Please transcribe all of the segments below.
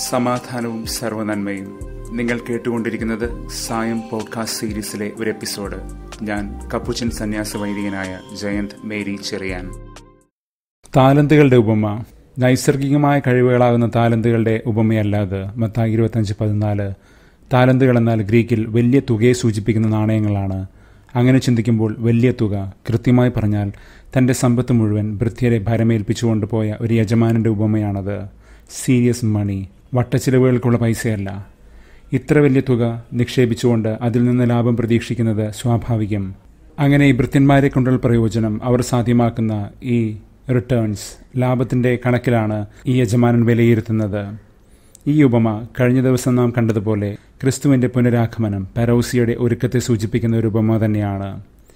സമാധാനവും സർവനന്മയും നിങ്ങൾ കേട്ടുകൊണ്ടിരിക്കുന്നത് സായം പോഡ്കാസ്റ്റ് സീരീസിലെ ഒരു എപ്പിസോഡ് ഞാൻ കപ്പുച്ചൻ സന്യാസ വൈദികനായ ജയന്ത് മേരി ചെറിയാൻ താലന്തുകളുടെ ഉപമ നൈസർഗികമായ കഴിവുകളാകുന്ന താലന്തുകളുടെ ഉപമയല്ലാതെ മത്തായി ഇരുപത്തഞ്ച് പതിനാല് താലന്തുകൾ എന്നാൽ ഗ്രീക്കിൽ വലിയ തുകയെ സൂചിപ്പിക്കുന്ന നാണയങ്ങളാണ് അങ്ങനെ ചിന്തിക്കുമ്പോൾ വലിയ തുക കൃത്യമായി പറഞ്ഞാൽ തന്റെ സമ്പത്ത് മുഴുവൻ ഭൃത്യരെ ഭരമേൽപ്പിച്ചുകൊണ്ട് പോയ ഒരു യജമാനന്റെ ഉപമയാണത് സീരിയസ് മണി വട്ടച്ചിലവുകൾക്കുള്ള പൈസയല്ല ഇത്ര വലിയ തുക നിക്ഷേപിച്ചുകൊണ്ട് അതിൽ നിന്ന് ലാഭം പ്രതീക്ഷിക്കുന്നത് സ്വാഭാവികം അങ്ങനെ ഈ ഭൃത്യന്മാരെ കൊണ്ടുള്ള പ്രയോജനം അവർ സാധ്യമാക്കുന്ന ഈ റിട്ടേൺസ് ലാഭത്തിന്റെ കണക്കിലാണ് ഈ യജമാനൻ വിലയിരുത്തുന്നത് ഈ ഉപമ കഴിഞ്ഞ ദിവസം നാം കണ്ടതുപോലെ ക്രിസ്തുവിന്റെ പുനരാഗമനം പരൗസിയുടെ ഒരുക്കത്തെ സൂചിപ്പിക്കുന്ന ഒരു ഉപമ തന്നെയാണ്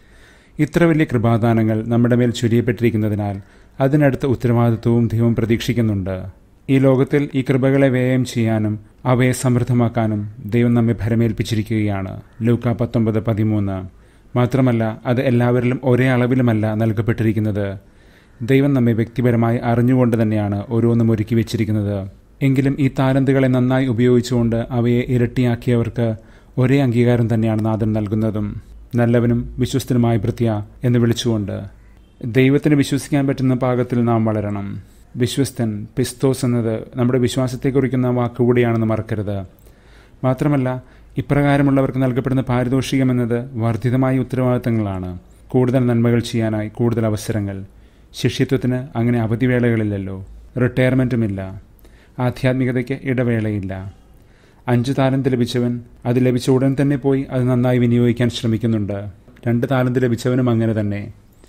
ഇത്ര വലിയ കൃപാദാനങ്ങൾ നമ്മുടെ മേൽ ചുരിയപ്പെട്ടിരിക്കുന്നതിനാൽ അതിനടുത്ത ഉത്തരവാദിത്വവും ദൈവം പ്രതീക്ഷിക്കുന്നുണ്ട് ഈ ലോകത്തിൽ ഈ കൃപകളെ വ്യയം ചെയ്യാനും അവയെ സമൃദ്ധമാക്കാനും ദൈവം നമ്മെ ഭരമേൽപ്പിച്ചിരിക്കുകയാണ് ലൂക്ക പത്തൊമ്പത് പതിമൂന്ന് മാത്രമല്ല അത് എല്ലാവരിലും ഒരേ അളവിലുമല്ല നൽകപ്പെട്ടിരിക്കുന്നത് ദൈവം നമ്മെ വ്യക്തിപരമായി അറിഞ്ഞുകൊണ്ട് തന്നെയാണ് ഓരോന്നും ഒരുക്കി വെച്ചിരിക്കുന്നത് എങ്കിലും ഈ താലന്തുകളെ നന്നായി ഉപയോഗിച്ചുകൊണ്ട് അവയെ ഇരട്ടിയാക്കിയവർക്ക് ഒരേ അംഗീകാരം തന്നെയാണ് നാഥൻ നൽകുന്നതും നല്ലവനും വിശ്വസ്തനുമായ ഭൃത്യ എന്ന് വിളിച്ചുകൊണ്ട് ദൈവത്തിന് വിശ്വസിക്കാൻ പറ്റുന്ന പാകത്തിൽ നാം വളരണം വിശ്വസ്തൻ പിസ്തോസ് എന്നത് നമ്മുടെ വിശ്വാസത്തെ കുറിക്കുന്ന വാക്കുകൂടിയാണെന്ന് മറക്കരുത് മാത്രമല്ല ഇപ്രകാരമുള്ളവർക്ക് നൽകപ്പെടുന്ന പാരിതോഷികം എന്നത് വർദ്ധിതമായ ഉത്തരവാദിത്തങ്ങളാണ് കൂടുതൽ നന്മകൾ ചെയ്യാനായി കൂടുതൽ അവസരങ്ങൾ ശിഷ്യത്വത്തിന് അങ്ങനെ അവധിവേളകളില്ലല്ലോ റിട്ടയർമെൻറ്റുമില്ല ആധ്യാത്മികതയ്ക്ക് ഇടവേളയില്ല അഞ്ച് താലന്ത് ലഭിച്ചവൻ അത് ലഭിച്ച ഉടൻ തന്നെ പോയി അത് നന്നായി വിനിയോഗിക്കാൻ ശ്രമിക്കുന്നുണ്ട് രണ്ട് താലന്ത് ലഭിച്ചവനും അങ്ങനെ തന്നെ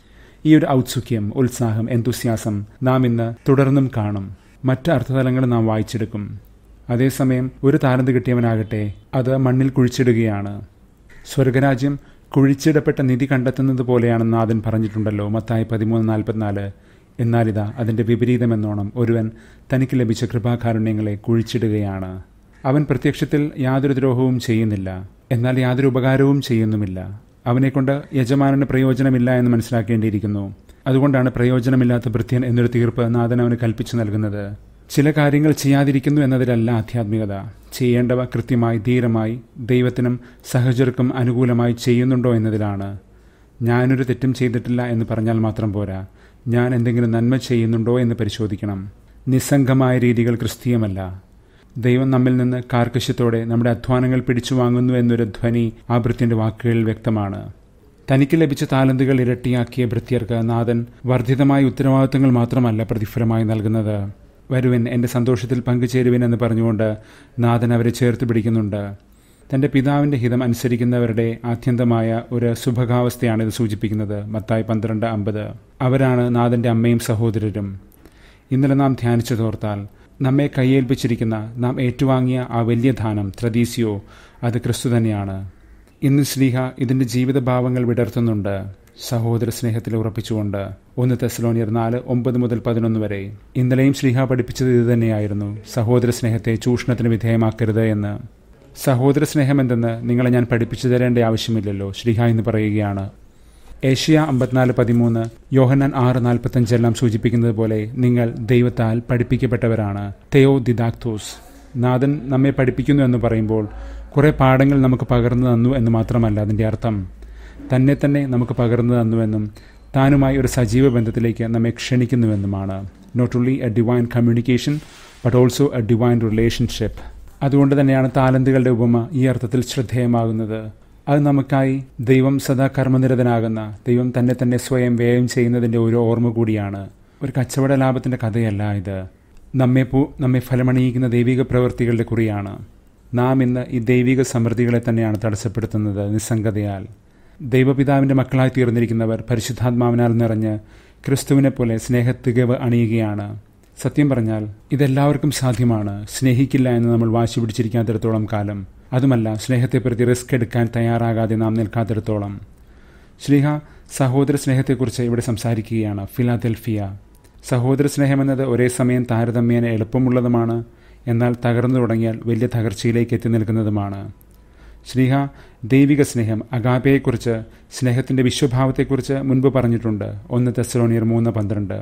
ഈ ഒരു ഔത്സുക്യം ഉത്സാഹം എന്തുസ്യാസം നാം ഇന്ന് തുടർന്നും കാണും മറ്റ് അർത്ഥതലങ്ങൾ നാം വായിച്ചെടുക്കും അതേസമയം ഒരു താലന്ത് കിട്ടിയവനാകട്ടെ അത് മണ്ണിൽ കുഴിച്ചിടുകയാണ് സ്വർഗരാജ്യം കുഴിച്ചിടപ്പെട്ട നിധി കണ്ടെത്തുന്നത് പോലെയാണെന്ന് നാഥൻ പറഞ്ഞിട്ടുണ്ടല്ലോ മത്തായി പതിമൂന്ന് നാൽപ്പത്തിനാല് എന്നാലിതാ അതിന്റെ വിപരീതമെന്നോണം ഒരുവൻ തനിക്ക് ലഭിച്ച കൃപാകാരുണ്യങ്ങളെ കുഴിച്ചിടുകയാണ് അവൻ പ്രത്യക്ഷത്തിൽ യാതൊരു ദ്രോഹവും ചെയ്യുന്നില്ല എന്നാൽ യാതൊരു ഉപകാരവും ചെയ്യുന്നുമില്ല അവനെക്കൊണ്ട് യജമാനന് പ്രയോജനമില്ല എന്ന് മനസ്സിലാക്കേണ്ടിയിരിക്കുന്നു അതുകൊണ്ടാണ് പ്രയോജനമില്ലാത്ത ഭൃത്യൻ എന്നൊരു തീർപ്പ് നാഥൻ അവന് കൽപ്പിച്ചു നൽകുന്നത് ചില കാര്യങ്ങൾ ചെയ്യാതിരിക്കുന്നു എന്നതിലല്ല ആധ്യാത്മികത ചെയ്യേണ്ടവ കൃത്യമായി ധീരമായി ദൈവത്തിനും സഹചർക്കും അനുകൂലമായി ചെയ്യുന്നുണ്ടോ എന്നതിലാണ് ഞാനൊരു തെറ്റും ചെയ്തിട്ടില്ല എന്ന് പറഞ്ഞാൽ മാത്രം പോരാ ഞാൻ എന്തെങ്കിലും നന്മ ചെയ്യുന്നുണ്ടോ എന്ന് പരിശോധിക്കണം നിസ്സംഗമായ രീതികൾ ക്രിസ്തീയമല്ല ദൈവം നമ്മിൽ നിന്ന് കാർക്കശ്യത്തോടെ നമ്മുടെ അധ്വാനങ്ങൾ പിടിച്ചു വാങ്ങുന്നു എന്നൊരു ധ്വനി ആ ഭൃത്യന്റെ വാക്കുകളിൽ വ്യക്തമാണ് തനിക്ക് ലഭിച്ച താലന്തുകൾ ഇരട്ടിയാക്കിയ ഭൃത്യർക്ക് നാഥൻ വർദ്ധിതമായ ഉത്തരവാദിത്തങ്ങൾ മാത്രമല്ല പ്രതിഫലമായി നൽകുന്നത് വരുവിൻ എൻ്റെ സന്തോഷത്തിൽ പങ്കുചേരുവിൻ എന്ന് പറഞ്ഞുകൊണ്ട് നാഥൻ അവരെ ചേർത്ത് പിടിക്കുന്നുണ്ട് തന്റെ പിതാവിന്റെ ഹിതം അനുസരിക്കുന്നവരുടെ ആത്യന്തമായ ഒരു സുഭകാവസ്ഥയാണ് ഇത് സൂചിപ്പിക്കുന്നത് മത്തായി പന്ത്രണ്ട് അമ്പത് അവരാണ് നാഥന്റെ അമ്മയും സഹോദരരും ഇന്നലെ നാം ധ്യാനിച്ചു തോർത്താൽ നമ്മെ കയ്യേൽപ്പിച്ചിരിക്കുന്ന നാം ഏറ്റുവാങ്ങിയ ആ വലിയ ദാനം ത്രദീസിയോ അത് ക്രിസ്തു തന്നെയാണ് ഇന്ന് ശ്രീഹ ഇതിന്റെ ജീവിതഭാവങ്ങൾ വിടർത്തുന്നുണ്ട് സഹോദര സ്നേഹത്തിൽ ഉറപ്പിച്ചുകൊണ്ട് ഒന്ന് തെസലോണിയർ നാല് ഒമ്പത് മുതൽ പതിനൊന്ന് വരെ ഇന്നലെയും ശ്രീഹ പഠിപ്പിച്ചത് ഇത് തന്നെയായിരുന്നു സഹോദര സ്നേഹത്തെ ചൂഷണത്തിന് വിധേയമാക്കരുത് എന്ന് സഹോദര സ്നേഹം എന്തെന്ന് നിങ്ങളെ ഞാൻ പഠിപ്പിച്ചു തരേണ്ട ആവശ്യമില്ലല്ലോ ശ്രീഹ എന്ന് പറയുകയാണ് ഏഷ്യ അമ്പത്തിനാല് പതിമൂന്ന് യോഹന്നാൻ ആറ് നാൽപ്പത്തഞ്ചെല്ലാം സൂചിപ്പിക്കുന്നത് പോലെ നിങ്ങൾ ദൈവത്താൽ പഠിപ്പിക്കപ്പെട്ടവരാണ് തെയോ ദിദാക്തോസ് നാഥൻ നമ്മെ പഠിപ്പിക്കുന്നു എന്ന് പറയുമ്പോൾ കുറെ പാഠങ്ങൾ നമുക്ക് പകർന്നു തന്നു എന്ന് മാത്രമല്ല അതിൻ്റെ അർത്ഥം തന്നെ തന്നെ നമുക്ക് പകർന്നു തന്നുവെന്നും താനുമായി ഒരു സജീവ ബന്ധത്തിലേക്ക് നമ്മെ ക്ഷണിക്കുന്നുവെന്നുമാണ് not only a divine communication but also a divine relationship അതുകൊണ്ട് തന്നെയാണ് താലന്തുകളുടെ ഉപമ ഈ അർത്ഥത്തിൽ ശ്രദ്ധേയമാകുന്നത് അത് നമുക്കായി ദൈവം സദാ കർമ്മനിരതനാകുന്ന ദൈവം തന്നെ തന്നെ സ്വയം വ്യയം ചെയ്യുന്നതിൻ്റെ ഒരു ഓർമ്മ കൂടിയാണ് ഒരു കച്ചവട ലാഭത്തിൻ്റെ കഥയല്ല ഇത് നമ്മെ പൂ നമ്മെ ഫലമണിയിക്കുന്ന ദൈവിക പ്രവൃത്തികളുടെ കുറിയാണ് നാം ഇന്ന് ഈ ദൈവിക സമൃദ്ധികളെ തന്നെയാണ് തടസ്സപ്പെടുത്തുന്നത് നിസ്സംഗതയാൽ ദൈവപിതാവിൻ്റെ മക്കളായി തീർന്നിരിക്കുന്നവർ പരിശുദ്ധാത്മാവിനാൽ നിറഞ്ഞ് ക്രിസ്തുവിനെ പോലെ സ്നേഹത്തികവ് അണിയുകയാണ് സത്യം പറഞ്ഞാൽ ഇതെല്ലാവർക്കും സാധ്യമാണ് സ്നേഹിക്കില്ല എന്ന് നമ്മൾ വാശി പിടിച്ചിരിക്കാത്തിടത്തോളം കാലം അതുമല്ല സ്നേഹത്തെ പ്രതി റിസ്ക് എടുക്കാൻ തയ്യാറാകാതെ നാം നിൽക്കാത്തിടത്തോളം ശ്രീഹ സഹോദര സ്നേഹത്തെക്കുറിച്ച് ഇവിടെ സംസാരിക്കുകയാണ് ഫിലാദൽഫിയ സഹോദര സ്നേഹമെന്നത് ഒരേ സമയം താരതമ്യേന എളുപ്പമുള്ളതുമാണ് എന്നാൽ തകർന്നു തുടങ്ങിയാൽ വലിയ തകർച്ചയിലേക്ക് എത്തി നിൽക്കുന്നതുമാണ് ശ്രീഹ ദൈവിക സ്നേഹം അഗാപയെക്കുറിച്ച് സ്നേഹത്തിന്റെ വിശ്വഭാവത്തെക്കുറിച്ച് മുൻപ് പറഞ്ഞിട്ടുണ്ട് ഒന്ന് തെസലോണിയർ മൂന്ന് പന്ത്രണ്ട്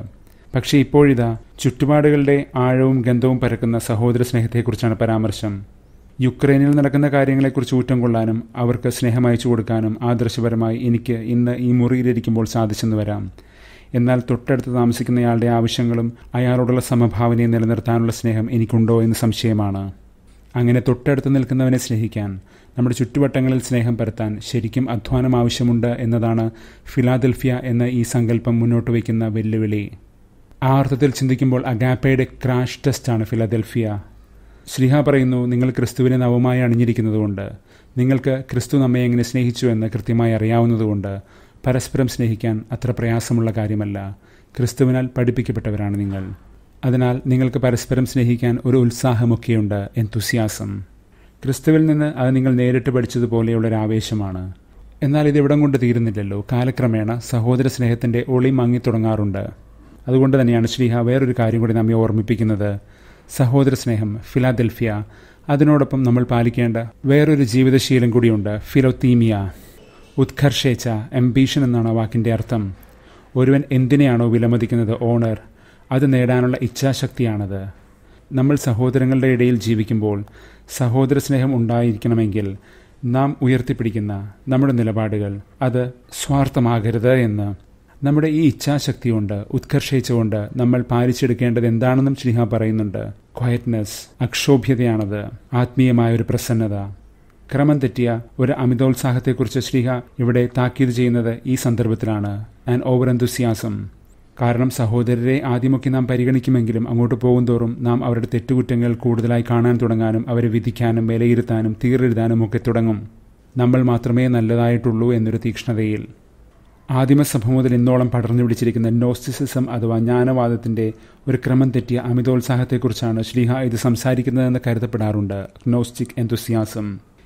പക്ഷേ ഇപ്പോഴിതാ ചുറ്റുപാടുകളുടെ ആഴവും ഗന്ധവും പരക്കുന്ന സഹോദര സ്നേഹത്തെക്കുറിച്ചാണ് പരാമർശം യുക്രൈനിൽ നടക്കുന്ന കാര്യങ്ങളെക്കുറിച്ച് ഊറ്റം കൊള്ളാനും അവർക്ക് സ്നേഹം അയച്ചു കൊടുക്കാനും ആദർശപരമായി എനിക്ക് ഇന്ന് ഈ മുറിയിലിരിക്കുമ്പോൾ സാധിച്ചെന്ന് വരാം എന്നാൽ തൊട്ടടുത്ത് താമസിക്കുന്നയാളുടെ ആവശ്യങ്ങളും അയാളോടുള്ള സമഭാവനയും നിലനിർത്താനുള്ള സ്നേഹം എനിക്കുണ്ടോ എന്ന് സംശയമാണ് അങ്ങനെ തൊട്ടടുത്ത് നിൽക്കുന്നവനെ സ്നേഹിക്കാൻ നമ്മുടെ ചുറ്റുവട്ടങ്ങളിൽ സ്നേഹം പരത്താൻ ശരിക്കും അധ്വാനം ആവശ്യമുണ്ട് എന്നതാണ് ഫിലാദൽഫിയ എന്ന ഈ സങ്കല്പം മുന്നോട്ട് വയ്ക്കുന്ന വെല്ലുവിളി ആ അർത്ഥത്തിൽ ചിന്തിക്കുമ്പോൾ അഗാപ്പയുടെ ക്രാഷ് ടെസ്റ്റാണ് ഫിലാദൽഫിയ ശ്രീഹ പറയുന്നു നിങ്ങൾ ക്രിസ്തുവിനെ നവമായി അണിഞ്ഞിരിക്കുന്നതുകൊണ്ട് നിങ്ങൾക്ക് ക്രിസ്തു നമ്മെ എങ്ങനെ സ്നേഹിച്ചു എന്ന് കൃത്യമായി അറിയാവുന്നതുകൊണ്ട് പരസ്പരം സ്നേഹിക്കാൻ അത്ര പ്രയാസമുള്ള കാര്യമല്ല ക്രിസ്തുവിനാൽ പഠിപ്പിക്കപ്പെട്ടവരാണ് നിങ്ങൾ അതിനാൽ നിങ്ങൾക്ക് പരസ്പരം സ്നേഹിക്കാൻ ഒരു ഉത്സാഹമൊക്കെയുണ്ട് എൻതുസിയാസം ക്രിസ്തുവിൽ നിന്ന് അത് നിങ്ങൾ നേരിട്ട് പഠിച്ചതുപോലെയുള്ള ഒരു ആവേശമാണ് എന്നാൽ ഇത് ഇവിടം കൊണ്ട് തീരുന്നില്ലല്ലോ കാലക്രമേണ സഹോദര സ്നേഹത്തിൻ്റെ ഒളി മങ്ങിത്തുടങ്ങാറുണ്ട് അതുകൊണ്ട് തന്നെയാണ് ശ്രീഹ വേറൊരു കാര്യം കൂടി നമ്മെ ഓർമ്മിപ്പിക്കുന്നത് സഹോദര സ്നേഹം ഫിലാദൽഫിയ അതിനോടൊപ്പം നമ്മൾ പാലിക്കേണ്ട വേറൊരു ജീവിതശീലം കൂടിയുണ്ട് ഫിലോത്തീമിയ ഉത്കർഷേച്ച എംബീഷൻ എന്നാണ് ആ വാക്കിൻ്റെ അർത്ഥം ഒരുവൻ എന്തിനെയാണോ വിലമതിക്കുന്നത് ഓണർ അത് നേടാനുള്ള ഇച്ഛാശക്തിയാണത് നമ്മൾ സഹോദരങ്ങളുടെ ഇടയിൽ ജീവിക്കുമ്പോൾ സഹോദര സ്നേഹം ഉണ്ടായിരിക്കണമെങ്കിൽ നാം ഉയർത്തിപ്പിടിക്കുന്ന നമ്മുടെ നിലപാടുകൾ അത് സ്വാർത്ഥമാകരുത് എന്ന് നമ്മുടെ ഈ ഇച്ഛാശക്തി കൊണ്ട് ഉത്കർഷിച്ചുകൊണ്ട് നമ്മൾ പാലിച്ചെടുക്കേണ്ടത് എന്താണെന്നും ശ്രീഹ പറയുന്നുണ്ട് ക്വയറ്റ്നെസ് അക്ഷോഭ്യതയാണത് ആത്മീയമായ ഒരു പ്രസന്നത ക്രമം തെറ്റിയ ഒരു അമിതോത്സാഹത്തെക്കുറിച്ച് ശ്രീഹ ഇവിടെ താക്കീത് ചെയ്യുന്നത് ഈ സന്ദർഭത്തിലാണ് ആൻഡ് ഓവർ എന്തൂസിയാസം കാരണം സഹോദരരെ ആദ്യമൊക്കെ നാം പരിഗണിക്കുമെങ്കിലും അങ്ങോട്ട് പോകുന്തോറും നാം അവരുടെ തെറ്റുകുറ്റങ്ങൾ കൂടുതലായി കാണാൻ തുടങ്ങാനും അവരെ വിധിക്കാനും വിലയിരുത്താനും തീരെഴുതാനും ഒക്കെ തുടങ്ങും നമ്മൾ മാത്രമേ നല്ലതായിട്ടുള്ളൂ എന്നൊരു തീക്ഷ്ണതയിൽ ആദിമസഭ മുതൽ ഇന്നോളം പടർന്നു പിടിച്ചിരിക്കുന്ന നോസ്റ്റിസിസം അഥവാ ജ്ഞാനവാദത്തിന്റെ ഒരു ക്രമം തെറ്റിയ അമിതോത്സാഹത്തെക്കുറിച്ചാണ് ശ്രീഹ ഇത് സംസാരിക്കുന്നതെന്ന് കരുതപ്പെടാറുണ്ട് നോസ്റ്റിക് എന്തോസിയാസം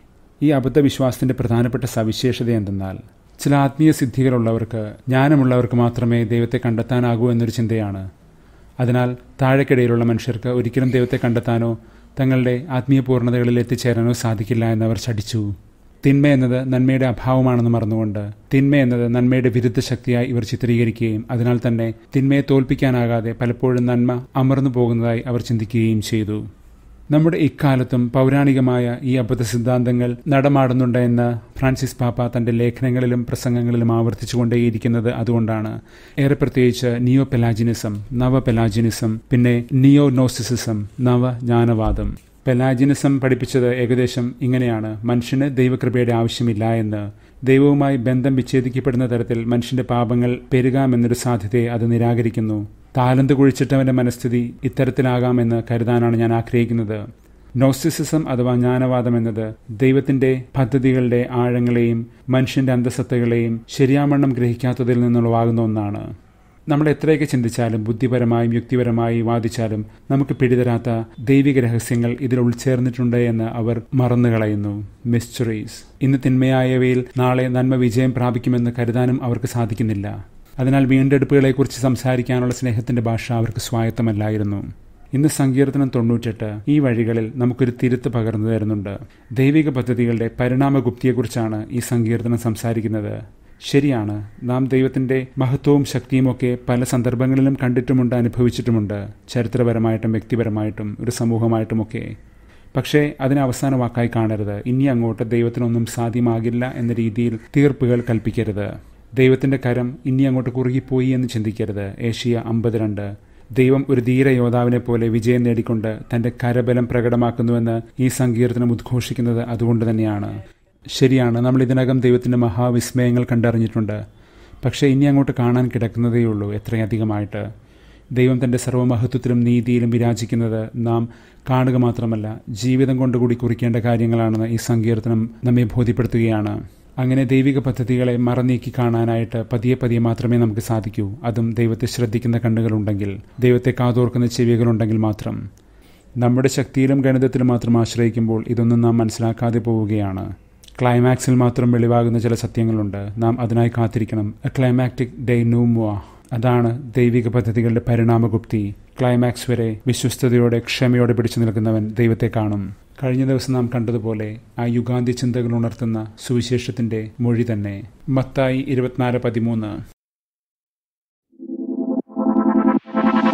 ഈ അബദ്ധവിശ്വാസത്തിന്റെ പ്രധാനപ്പെട്ട സവിശേഷത എന്തെന്നാൽ ചില ആത്മീയ സിദ്ധികളുള്ളവർക്ക് ജ്ഞാനമുള്ളവർക്ക് മാത്രമേ ദൈവത്തെ കണ്ടെത്താനാകൂ എന്നൊരു ചിന്തയാണ് അതിനാൽ താഴെക്കിടയിലുള്ള മനുഷ്യർക്ക് ഒരിക്കലും ദൈവത്തെ കണ്ടെത്താനോ തങ്ങളുടെ ആത്മീയ പൂർണ്ണതകളിൽ എത്തിച്ചേരാനോ സാധിക്കില്ല എന്നവർ ചടിച്ചു തിന്മ എന്നത് നന്മയുടെ അഭാവമാണെന്ന് മറന്നുകൊണ്ട് തിന്മ എന്നത് നന്മയുടെ വിരുദ്ധ ശക്തിയായി ഇവർ ചിത്രീകരിക്കുകയും അതിനാൽ തന്നെ തിന്മയെ തോൽപ്പിക്കാനാകാതെ പലപ്പോഴും നന്മ അമർന്നു പോകുന്നതായി അവർ ചിന്തിക്കുകയും ചെയ്തു നമ്മുടെ ഇക്കാലത്തും പൗരാണികമായ ഈ അബദ്ധ സിദ്ധാന്തങ്ങൾ നടമാടുന്നുണ്ട് എന്ന് ഫ്രാൻസിസ് പാപ്പ തന്റെ ലേഖനങ്ങളിലും പ്രസംഗങ്ങളിലും ആവർത്തിച്ചുകൊണ്ടേയിരിക്കുന്നത് അതുകൊണ്ടാണ് ഏറെ പ്രത്യേകിച്ച് നിയോ പെലാജിനിസം നവ പെലാജിനിസം പിന്നെ നിയോ നോസിസിസം നവ ജ്ഞാനവാദം പെലാജിനിസം പഠിപ്പിച്ചത് ഏകദേശം ഇങ്ങനെയാണ് മനുഷ്യന് ദൈവകൃപയുടെ ആവശ്യമില്ല എന്ന് ദൈവവുമായി ബന്ധം വിച്ഛേദിക്കപ്പെടുന്ന തരത്തിൽ മനുഷ്യന്റെ പാപങ്ങൾ പെരുകാമെന്നൊരു സാധ്യതയെ അത് നിരാകരിക്കുന്നു താലന്ത് കുഴിച്ചിട്ടവന്റെ മനസ്ഥിതി ഇത്തരത്തിലാകാമെന്ന് കരുതാനാണ് ഞാൻ ആഗ്രഹിക്കുന്നത് നോസിസിസം അഥവാ ജ്ഞാനവാദം എന്നത് ദൈവത്തിന്റെ പദ്ധതികളുടെ ആഴങ്ങളെയും മനുഷ്യന്റെ അന്തസത്തകളെയും ശരിയാവണ്ണം ഗ്രഹിക്കാത്തതിൽ നിന്നുളവാകുന്ന ഒന്നാണ് നമ്മൾ എത്രയൊക്കെ ചിന്തിച്ചാലും ബുദ്ധിപരമായും യുക്തിപരമായി വാദിച്ചാലും നമുക്ക് പിടിതരാത്ത ദൈവിക രഹസ്യങ്ങൾ ഇതിൽ ഉൾച്ചേർന്നിട്ടുണ്ട് എന്ന് അവർ മറന്നുകളയുന്നു മിസ്റ്ററീസ് ഇന്ന് തിന്മയായവയിൽ നാളെ നന്മ വിജയം പ്രാപിക്കുമെന്ന് കരുതാനും അവർക്ക് സാധിക്കുന്നില്ല അതിനാൽ വീണ്ടെടുപ്പുകളെക്കുറിച്ച് സംസാരിക്കാനുള്ള സ്നേഹത്തിന്റെ ഭാഷ അവർക്ക് സ്വായത്തമല്ലായിരുന്നു ഇന്ന് സങ്കീർത്തനം തൊണ്ണൂറ്റെട്ട് ഈ വഴികളിൽ നമുക്കൊരു തിരുത്ത് പകർന്നു തരുന്നുണ്ട് ദൈവിക പദ്ധതികളുടെ പരിണാമഗുപ്തിയെക്കുറിച്ചാണ് ഈ സങ്കീർത്തനം സംസാരിക്കുന്നത് ശരിയാണ് നാം ദൈവത്തിന്റെ മഹത്വവും ശക്തിയുമൊക്കെ പല സന്ദർഭങ്ങളിലും കണ്ടിട്ടുമുണ്ട് അനുഭവിച്ചിട്ടുമുണ്ട് ചരിത്രപരമായിട്ടും വ്യക്തിപരമായിട്ടും ഒരു സമൂഹമായിട്ടുമൊക്കെ പക്ഷേ അതിനെ അവസാന വാക്കായി കാണരുത് ഇനി അങ്ങോട്ട് ദൈവത്തിനൊന്നും സാധ്യമാകില്ല എന്ന രീതിയിൽ തീർപ്പുകൾ കൽപ്പിക്കരുത് ദൈവത്തിന്റെ കരം ഇനി അങ്ങോട്ട് കുറുകിപ്പോയി എന്ന് ചിന്തിക്കരുത് ഏഷ്യ അമ്പത്തിരണ്ട് ദൈവം ഒരു ധീര യോദ്ധാവിനെ പോലെ വിജയം നേടിക്കൊണ്ട് തന്റെ കരബലം പ്രകടമാക്കുന്നുവെന്ന് ഈ സങ്കീർത്തനം ഉദ്ഘോഷിക്കുന്നത് അതുകൊണ്ട് തന്നെയാണ് ശരിയാണ് നമ്മൾ ഇതിനകം ദൈവത്തിന്റെ മഹാവിസ്മയങ്ങൾ കണ്ടറിഞ്ഞിട്ടുണ്ട് പക്ഷേ ഇനി അങ്ങോട്ട് കാണാൻ കിടക്കുന്നതേയുള്ളൂ എത്രയധികമായിട്ട് ദൈവം തന്റെ സർവ്വമഹത്വത്തിലും നീതിയിലും വിരാജിക്കുന്നത് നാം കാണുക മാത്രമല്ല ജീവിതം കൊണ്ടുകൂടി കുറിക്കേണ്ട കാര്യങ്ങളാണെന്ന് ഈ സങ്കീർത്തനം നമ്മെ ബോധ്യപ്പെടുത്തുകയാണ് അങ്ങനെ ദൈവിക പദ്ധതികളെ മറനീക്കി കാണാനായിട്ട് പതിയെ പതിയെ മാത്രമേ നമുക്ക് സാധിക്കൂ അതും ദൈവത്തെ ശ്രദ്ധിക്കുന്ന കണ്ണുകളുണ്ടെങ്കിൽ ദൈവത്തെ കാതോർക്കുന്ന ചെവികളുണ്ടെങ്കിൽ മാത്രം നമ്മുടെ ശക്തിയിലും ഗണിതത്തിലും മാത്രം ആശ്രയിക്കുമ്പോൾ ഇതൊന്നും നാം മനസ്സിലാക്കാതെ പോവുകയാണ് ക്ലൈമാക്സിൽ മാത്രം വെളിവാകുന്ന ചില സത്യങ്ങളുണ്ട് നാം അതിനായി കാത്തിരിക്കണം എ ക്ലൈമാക്ടിക് ഡേ നൂമുവ അതാണ് ദൈവിക പദ്ധതികളുടെ പരിണാമഗുപ്തി ക്ലൈമാക്സ് വരെ വിശ്വസ്തയോടെ ക്ഷമയോടെ പിടിച്ചു നിൽക്കുന്നവൻ ദൈവത്തെ കാണും കഴിഞ്ഞ ദിവസം നാം കണ്ടതുപോലെ ആ യുഗാന്തി ചിന്തകൾ ഉണർത്തുന്ന സുവിശേഷത്തിന്റെ മൊഴി തന്നെ മത്തായി ഇരുപത്തിനാല് പതിമൂന്ന്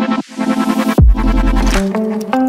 thank you